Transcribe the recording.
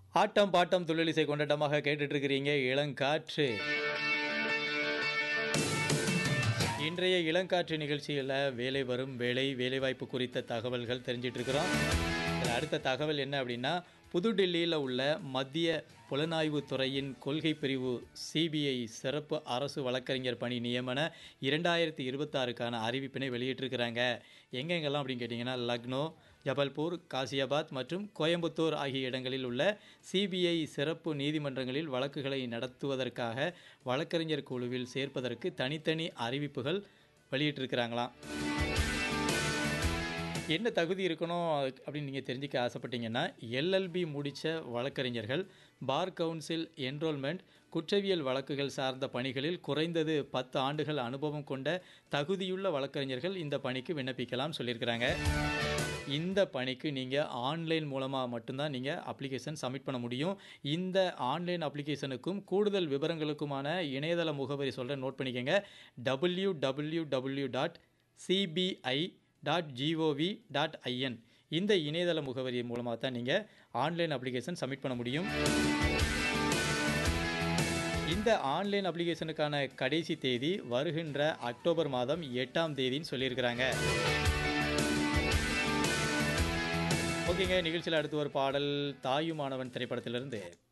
ஆட்டம் bottom துள்ளலிசை கொண்டாட்டமாக கேட்டுட்டு இருக்கிறீங்க இளங்காற்று இன்றைய இளங்காற்று நிகழ்ச்சியில் வேலை வரும் வேலை வேலைவாய்ப்பு குறித்த தகவல்கள் தெரிஞ்சிட்டு இருக்கிறோம் இதில் அடுத்த தகவல் என்ன அப்படின்னா புதுடில்லியில் உள்ள மத்திய புலனாய்வு துறையின் கொள்கை பிரிவு சிபிஐ சிறப்பு அரசு வழக்கறிஞர் பணி நியமன இரண்டாயிரத்தி இருபத்தாறுக்கான அறிவிப்பினை வெளியிட்டிருக்கிறாங்க எங்கெங்கெல்லாம் அப்படின்னு கேட்டிங்கன்னா லக்னோ ஜபல்பூர் காசியாபாத் மற்றும் கோயம்புத்தூர் ஆகிய இடங்களில் உள்ள சிபிஐ சிறப்பு நீதிமன்றங்களில் வழக்குகளை நடத்துவதற்காக வழக்கறிஞர் குழுவில் சேர்ப்பதற்கு தனித்தனி அறிவிப்புகள் வெளியிட்டிருக்கிறாங்களாம் என்ன தகுதி இருக்கணும் அப்படின்னு நீங்கள் தெரிஞ்சுக்க ஆசைப்பட்டீங்கன்னா எல்எல்பி முடித்த வழக்கறிஞர்கள் பார் கவுன்சில் என்ரோல்மெண்ட் குற்றவியல் வழக்குகள் சார்ந்த பணிகளில் குறைந்தது பத்து ஆண்டுகள் அனுபவம் கொண்ட தகுதியுள்ள வழக்கறிஞர்கள் இந்த பணிக்கு விண்ணப்பிக்கலாம் சொல்லியிருக்கிறாங்க இந்த பணிக்கு நீங்கள் ஆன்லைன் மூலமாக மட்டும்தான் நீங்கள் அப்ளிகேஷன் சப்மிட் பண்ண முடியும் இந்த ஆன்லைன் அப்ளிகேஷனுக்கும் கூடுதல் விவரங்களுக்குமான இணையதள முகவரி சொல்கிறேன் நோட் பண்ணிக்கோங்க W W W dot CBI dot GOV dot IN இந்த இணையதள முகவரி மூலமாக தான் நீங்கள் ஆன்லைன் அப்ளிகேஷன் சப்மிட் பண்ண முடியும் இந்த ஆன்லைன் அப்ளிகேஷனுக்கான கடைசி தேதி வருகின்ற அக்டோபர் மாதம் எட்டாம் தேதின்னு சொல்லியிருக்கிறாங்க ஓகேங்க நிகழ்ச்சியில் அடுத்து ஒரு பாடல் தாயுமானவன் திரைப்படத்திலிருந்து